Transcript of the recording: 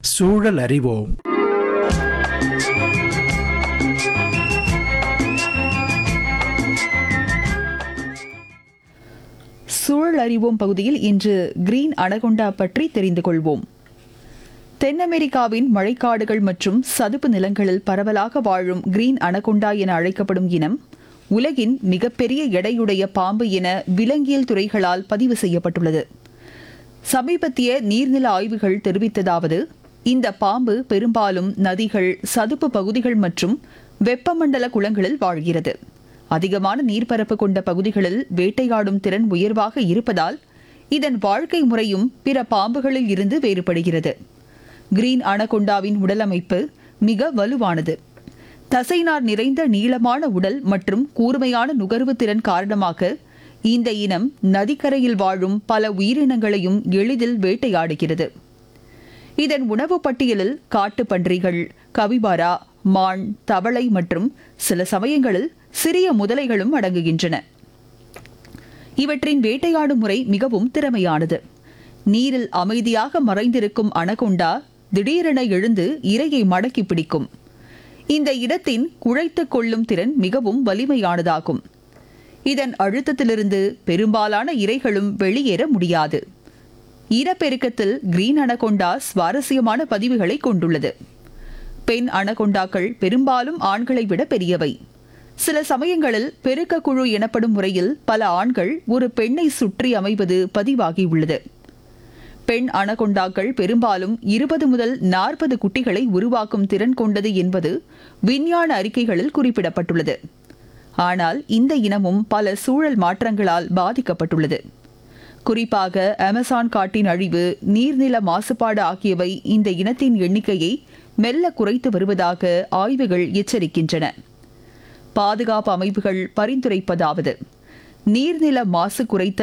சூழல் அறிவோம் சூழல் அறிவோம் பகுதியில் இன்று கிரீன் அனகொண்டா பற்றி தெரிந்து கொள்வோம் தென் அமெரிக்காவின் மழைக்காடுகள் மற்றும் சதுப்பு நிலங்களில் பரவலாக வாழும் கிரீன் அனகொண்டா என அழைக்கப்படும் இனம் உலகின் மிகப்பெரிய எடையுடைய பாம்பு என விலங்கியல் துறைகளால் பதிவு செய்யப்பட்டுள்ளது சமீபத்திய நீர்நில ஆய்வுகள் தெரிவித்ததாவது இந்த பாம்பு பெரும்பாலும் நதிகள் சதுப்பு பகுதிகள் மற்றும் வெப்பமண்டல குளங்களில் வாழ்கிறது அதிகமான நீர்ப்பரப்பு கொண்ட பகுதிகளில் வேட்டையாடும் திறன் உயர்வாக இருப்பதால் இதன் வாழ்க்கை முறையும் பிற பாம்புகளில் இருந்து வேறுபடுகிறது கிரீன் அனகொண்டாவின் உடலமைப்பு மிக வலுவானது தசைநார் நிறைந்த நீளமான உடல் மற்றும் கூர்மையான நுகர்வு திறன் காரணமாக இந்த இனம் நதிக்கரையில் வாழும் பல உயிரினங்களையும் எளிதில் வேட்டையாடுகிறது இதன் உணவு பட்டியலில் காட்டுப் பன்றிகள் கவிபாரா மான் தவளை மற்றும் சில சமயங்களில் சிறிய முதலைகளும் அடங்குகின்றன இவற்றின் வேட்டையாடும் முறை மிகவும் திறமையானது நீரில் அமைதியாக மறைந்திருக்கும் அனகொண்டா திடீரென எழுந்து இரையை மடக்கி பிடிக்கும் இந்த இடத்தின் குழைத்துக் கொள்ளும் திறன் மிகவும் வலிமையானதாகும் இதன் அழுத்தத்திலிருந்து பெரும்பாலான இரைகளும் வெளியேற முடியாது ஈரப்பெருக்கத்தில் கிரீன் அனகொண்டா சுவாரஸ்யமான பதிவுகளை கொண்டுள்ளது பெண் அனகொண்டாக்கள் பெரும்பாலும் ஆண்களை விட பெரியவை சில சமயங்களில் பெருக்க குழு எனப்படும் முறையில் பல ஆண்கள் ஒரு பெண்ணை சுற்றி அமைவது பதிவாகியுள்ளது பெண் அனகொண்டாக்கள் பெரும்பாலும் இருபது முதல் நாற்பது குட்டிகளை உருவாக்கும் திறன் கொண்டது என்பது விஞ்ஞான அறிக்கைகளில் குறிப்பிடப்பட்டுள்ளது ஆனால் இந்த இனமும் பல சூழல் மாற்றங்களால் பாதிக்கப்பட்டுள்ளது குறிப்பாக அமேசான் காட்டின் அழிவு நீர்நில மாசுபாடு ஆகியவை இந்த இனத்தின் எண்ணிக்கையை மெல்ல குறைத்து வருவதாக ஆய்வுகள் எச்சரிக்கின்றன பாதுகாப்பு அமைப்புகள் பரிந்துரைப்பதாவது நீர்நில மாசு குறைத்தல்